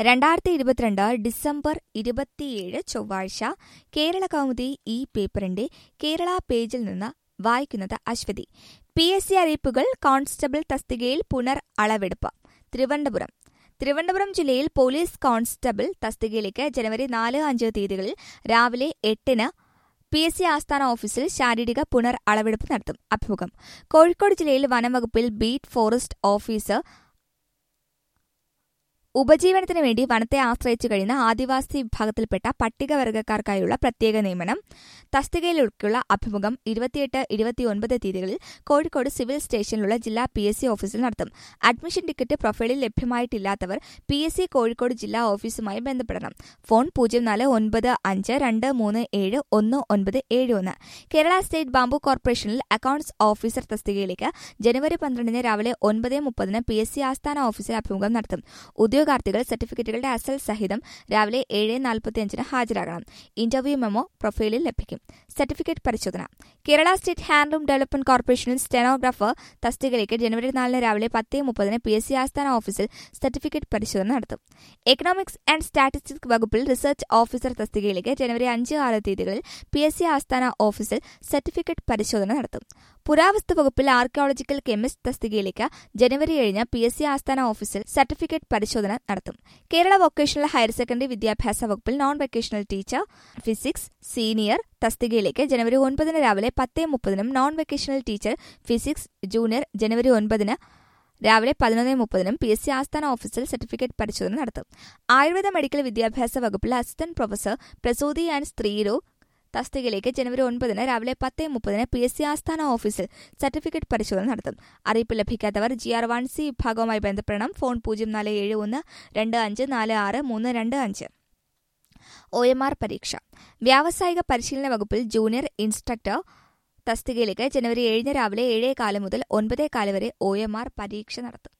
രണ്ടായിരത്തി ഇരുപത്തിരണ്ട് ഡിസംബർ ഇരുപത്തിയേഴ് ചൊവ്വാഴ്ച കേരള കൗമുദി ഈ പേപ്പറിന്റെ കേരള പേജിൽ നിന്ന് വായിക്കുന്നത് അശ്വതി പി എസ് സി അറിയിപ്പുകൾ കോൺസ്റ്റബിൾ തസ്തികയിൽ പുനർ അളവെടുപ്പ് തിരുവനന്തപുരം തിരുവനന്തപുരം ജില്ലയിൽ പോലീസ് കോൺസ്റ്റബിൾ തസ്തികയിലേക്ക് ജനുവരി നാല് അഞ്ച് തീയതികളിൽ രാവിലെ എട്ടിന് പി എസ് സി ആസ്ഥാന ഓഫീസിൽ ശാരീരിക പുനർ അളവെടുപ്പ് നടത്തും അഭിമുഖം കോഴിക്കോട് ജില്ലയിൽ വനംവകുപ്പിൽ ബീറ്റ് ഫോറസ്റ്റ് ഓഫീസർ ഉപജീവനത്തിന് വേണ്ടി വനത്തെ ആശ്രയിച്ചു കഴിയുന്ന ആദിവാസി വിഭാഗത്തിൽപ്പെട്ട പട്ടികവർഗക്കാർക്കായുള്ള പ്രത്യേക നിയമനം തസ്തികയിലേക്കുള്ള അഭിമുഖം ഇരുപത്തിയെട്ട് ഇരുപത്തിയൊൻപത് തീയതികളിൽ കോഴിക്കോട് സിവിൽ സ്റ്റേഷനിലുള്ള ജില്ലാ പി എസ് സി ഓഫീസിൽ നടത്തും അഡ്മിഷൻ ടിക്കറ്റ് പ്രൊഫൈലിൽ ലഭ്യമായിട്ടില്ലാത്തവർ പി എസ് സി കോഴിക്കോട് ജില്ലാ ഓഫീസുമായി ബന്ധപ്പെടണം ഫോൺ പൂജ്യം നാല് ഒൻപത് അഞ്ച് രണ്ട് മൂന്ന് ഏഴ് ഒന്ന് ഒൻപത് ഏഴ് ഒന്ന് കേരള സ്റ്റേറ്റ് ബാംബു കോർപ്പറേഷനിൽ അക്കൌണ്ട്സ് ഓഫീസർ തസ്തികയിലേക്ക് ജനുവരി പന്ത്രണ്ടിന് രാവിലെ ഒൻപത് മുപ്പതിന് പി എസ് സി ആസ്ഥാന ഓഫീസിൽ അഭിമുഖം നടത്തും ഉദ്യോഗാർത്ഥികൾ സർട്ടിഫിക്കറ്റുകളുടെ അസൽ സഹിതം രാവിലെ ഏഴ് നാൽപ്പത്തിയഞ്ചിന് ഹാജരാകണം ഇന്റർവ്യൂ മെമ്മോ പ്രൊഫൈലിൽ ലഭിക്കും സർട്ടിഫിക്കറ്റ് പരിശോധന കേരള സ്റ്റേറ്റ് ഹാൻഡ്ലൂം ഡെവലപ്മെന്റ് കോർപ്പറേഷനിൽ സ്റ്റെനോഗ്രാഫർ തസ്തികയിലേക്ക് ജനുവരി നാലിന് രാവിലെ പത്ത് മുപ്പതിന് പി എസ് സി ആസ്ഥാന ഓഫീസിൽ സർട്ടിഫിക്കറ്റ് പരിശോധന നടത്തും എക്കണോമിക്സ് ആൻഡ് സ്റ്റാറ്റിസ്റ്റിക്സ് വകുപ്പിൽ റിസർച്ച് ഓഫീസർ തസ്തികയിലേക്ക് ജനുവരി അഞ്ച് ആറ് തീയതികളിൽ പി എസ് സി ആസ്ഥാന ഓഫീസിൽ സർട്ടിഫിക്കറ്റ് പരിശോധന നടത്തും പുരാവസ്തു വകുപ്പിൽ ആർക്കിയോളജിക്കൽ കെമിസ്റ്റ് തസ്തികയിലേക്ക് ജനുവരി ഏഴിന് പി എസ് സി ആസ്ഥാന ഓഫീസിൽ സർട്ടിഫിക്കറ്റ് പരിശോധന നടത്തും കേരള വൊക്കേഷണൽ ഹയർ സെക്കൻഡറി വിദ്യാഭ്യാസ വകുപ്പിൽ non vocational teacher physics senior തസ്തികയിലേക്ക് ജനുവരി ഒൻപതിന് രാവിലെ പത്ത് മുപ്പതിനും non vocational teacher physics junior ജനുവരി ഒൻപതിന് രാവിലെ പതിനൊന്ന് മുപ്പതിനും പി എസ് സി ആസ്ഥാന ഓഫീസിൽ സർട്ടിഫിക്കറ്റ് പരിശോധന നടത്തും ആയുർവേദ മെഡിക്കൽ വിദ്യാഭ്യാസ വകുപ്പിൽ അസിസ്റ്റന്റ് പ്രൊഫസർ പ്രസൂതി ആൻഡ് സ്ത്രീരോഗ് തസ്തികയിലേക്ക് ജനുവരി ഒൻപതിന് രാവിലെ പത്ത് മുപ്പതിന് പി എസ് സി ആസ്ഥാന ഓഫീസിൽ സർട്ടിഫിക്കറ്റ് പരിശോധന നടത്തും അറിയിപ്പ് ലഭിക്കാത്തവർ ജി ആർ വൺ സി വിഭാഗവുമായി ബന്ധപ്പെടണം ഫോൺ പൂജ്യം നാല് ഏഴ് ഒന്ന് രണ്ട് അഞ്ച് നാല് ആറ് മൂന്ന് രണ്ട് അഞ്ച് ഒ എം ആർ പരീക്ഷ വ്യാവസായിക പരിശീലന വകുപ്പിൽ ജൂനിയർ ഇൻസ്ട്രക്ടർ തസ്തികയിലേക്ക് ജനുവരി ഏഴിന് രാവിലെ ഏഴേ കാല് മുതൽ ഒൻപതേ കാല് വരെ ഒ എം ആർ പരീക്ഷ നടത്തും